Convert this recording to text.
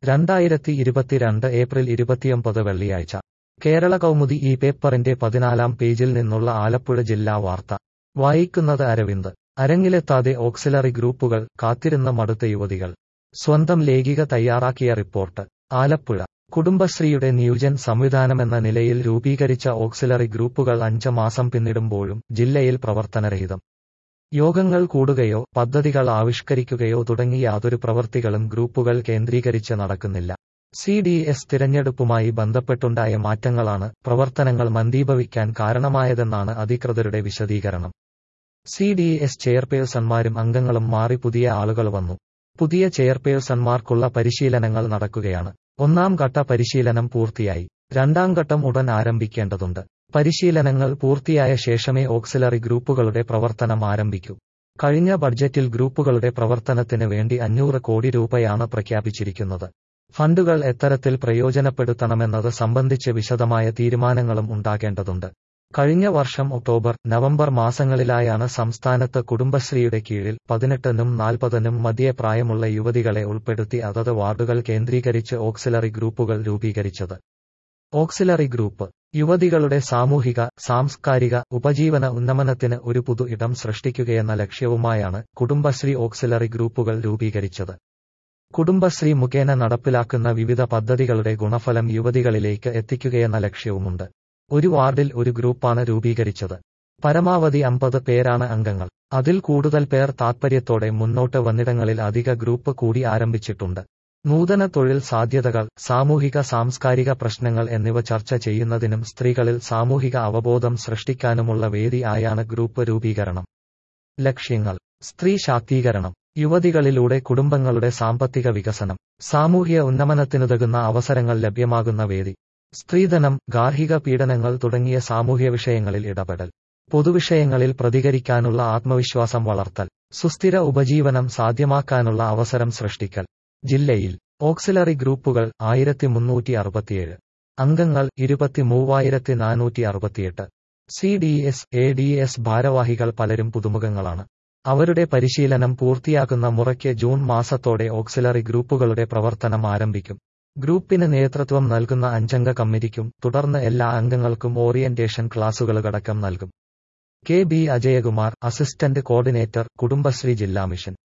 രണ്ടായിരത്തി ഇരുപത്തിരണ്ട് ഏപ്രിൽ ഇരുപത്തിയൊമ്പത് വെള്ളിയാഴ്ച കേരള കൗമുദി ഈ പേപ്പറിന്റെ പതിനാലാം പേജിൽ നിന്നുള്ള ആലപ്പുഴ ജില്ലാ വാർത്ത വായിക്കുന്നത് അരവിന്ദ് അരങ്ങിലെത്താതെ ഓക്സിലറി ഗ്രൂപ്പുകൾ കാത്തിരുന്ന മടുത്ത യുവതികൾ സ്വന്തം ലേഖിക തയ്യാറാക്കിയ റിപ്പോർട്ട് ആലപ്പുഴ കുടുംബശ്രീയുടെ ന്യൂജൻ സംവിധാനമെന്ന നിലയിൽ രൂപീകരിച്ച ഓക്സിലറി ഗ്രൂപ്പുകൾ അഞ്ച് മാസം പിന്നിടുമ്പോഴും ജില്ലയിൽ പ്രവർത്തനരഹിതം യോഗങ്ങൾ കൂടുകയോ പദ്ധതികൾ ആവിഷ്കരിക്കുകയോ തുടങ്ങി യാതൊരു പ്രവൃത്തികളും ഗ്രൂപ്പുകൾ കേന്ദ്രീകരിച്ച് നടക്കുന്നില്ല സി ഡി എസ് തിരഞ്ഞെടുപ്പുമായി ബന്ധപ്പെട്ടുണ്ടായ മാറ്റങ്ങളാണ് പ്രവർത്തനങ്ങൾ മന്ദീഭവിക്കാൻ കാരണമായതെന്നാണ് അധികൃതരുടെ വിശദീകരണം സി ഡി എസ് ചെയർപേഴ്സൺമാരും അംഗങ്ങളും മാറി പുതിയ ആളുകൾ വന്നു പുതിയ ചെയർപേഴ്സൺമാർക്കുള്ള പരിശീലനങ്ങൾ നടക്കുകയാണ് ഒന്നാം ഘട്ട പരിശീലനം പൂർത്തിയായി രണ്ടാം ഘട്ടം ഉടൻ ആരംഭിക്കേണ്ടതുണ്ട് പരിശീലനങ്ങൾ പൂർത്തിയായ ശേഷമേ ഓക്സിലറി ഗ്രൂപ്പുകളുടെ പ്രവർത്തനം ആരംഭിക്കൂ കഴിഞ്ഞ ബഡ്ജറ്റിൽ ഗ്രൂപ്പുകളുടെ പ്രവർത്തനത്തിന് വേണ്ടി അഞ്ഞൂറ് കോടി രൂപയാണ് പ്രഖ്യാപിച്ചിരിക്കുന്നത് ഫണ്ടുകൾ എത്തരത്തിൽ പ്രയോജനപ്പെടുത്തണമെന്നത് സംബന്ധിച്ച് വിശദമായ തീരുമാനങ്ങളും ഉണ്ടാകേണ്ടതുണ്ട് കഴിഞ്ഞ വർഷം ഒക്ടോബർ നവംബർ മാസങ്ങളിലായാണ് സംസ്ഥാനത്ത് കുടുംബശ്രീയുടെ കീഴിൽ പതിനെട്ടിനും നാൽപ്പതിനും മധ്യേ പ്രായമുള്ള യുവതികളെ ഉൾപ്പെടുത്തി അതത് വാർഡുകൾ കേന്ദ്രീകരിച്ച് ഓക്സിലറി ഗ്രൂപ്പുകൾ രൂപീകരിച്ചത് ഓക്സിലറി ഗ്രൂപ്പ് യുവതികളുടെ സാമൂഹിക സാംസ്കാരിക ഉപജീവന ഉന്നമനത്തിന് ഒരു പുതു ഇടം സൃഷ്ടിക്കുകയെന്ന ലക്ഷ്യവുമായാണ് കുടുംബശ്രീ ഓക്സിലറി ഗ്രൂപ്പുകൾ രൂപീകരിച്ചത് കുടുംബശ്രീ മുഖേന നടപ്പിലാക്കുന്ന വിവിധ പദ്ധതികളുടെ ഗുണഫലം യുവതികളിലേക്ക് എത്തിക്കുകയെന്ന ലക്ഷ്യവുമുണ്ട് ഒരു വാർഡിൽ ഒരു ഗ്രൂപ്പാണ് രൂപീകരിച്ചത് പരമാവധി അമ്പത് പേരാണ് അംഗങ്ങൾ അതിൽ കൂടുതൽ പേർ താത്പര്യത്തോടെ മുന്നോട്ട് വന്നിടങ്ങളിൽ അധിക ഗ്രൂപ്പ് കൂടി ആരംഭിച്ചിട്ടുണ്ട് നൂതന തൊഴിൽ സാധ്യതകൾ സാമൂഹിക സാംസ്കാരിക പ്രശ്നങ്ങൾ എന്നിവ ചർച്ച ചെയ്യുന്നതിനും സ്ത്രീകളിൽ സാമൂഹിക അവബോധം സൃഷ്ടിക്കാനുമുള്ള വേദി ആയാണ് ഗ്രൂപ്പ് രൂപീകരണം ലക്ഷ്യങ്ങൾ സ്ത്രീ ശാക്തീകരണം യുവതികളിലൂടെ കുടുംബങ്ങളുടെ സാമ്പത്തിക വികസനം സാമൂഹ്യ ഉന്നമനത്തിനുതകുന്ന അവസരങ്ങൾ ലഭ്യമാകുന്ന വേദി സ്ത്രീധനം ഗാർഹിക പീഡനങ്ങൾ തുടങ്ങിയ സാമൂഹ്യ വിഷയങ്ങളിൽ ഇടപെടൽ പൊതുവിഷയങ്ങളിൽ പ്രതികരിക്കാനുള്ള ആത്മവിശ്വാസം വളർത്തൽ സുസ്ഥിര ഉപജീവനം സാധ്യമാക്കാനുള്ള അവസരം സൃഷ്ടിക്കൽ ജില്ലയിൽ ഓക്സിലറി ഗ്രൂപ്പുകൾ ആയിരത്തി മുന്നൂറ്റി അറുപത്തിയേഴ് അംഗങ്ങൾ ഇരുപത്തി മൂവായിരത്തി നാനൂറ്റി അറുപത്തിയെട്ട് C D S A D S ഭാരവാഹികൾ പലരും പുതുമുഖങ്ങളാണ് അവരുടെ പരിശീലനം പൂർത്തിയാക്കുന്ന മുറയ്ക്ക് ജൂൺ മാസത്തോടെ ഓക്സിലറി ഗ്രൂപ്പുകളുടെ പ്രവർത്തനം ആരംഭിക്കും ഗ്രൂപ്പിന് നേതൃത്വം നൽകുന്ന അഞ്ചംഗ കമ്മിറ്റിക്കും തുടർന്ന് എല്ലാ അംഗങ്ങൾക്കും ഓറിയന്റേഷൻ ക്ലാസുകളടക്കം നൽകും K B Ajayakumar assistant coordinator Kudumbashree ജില്ലാ മിഷൻ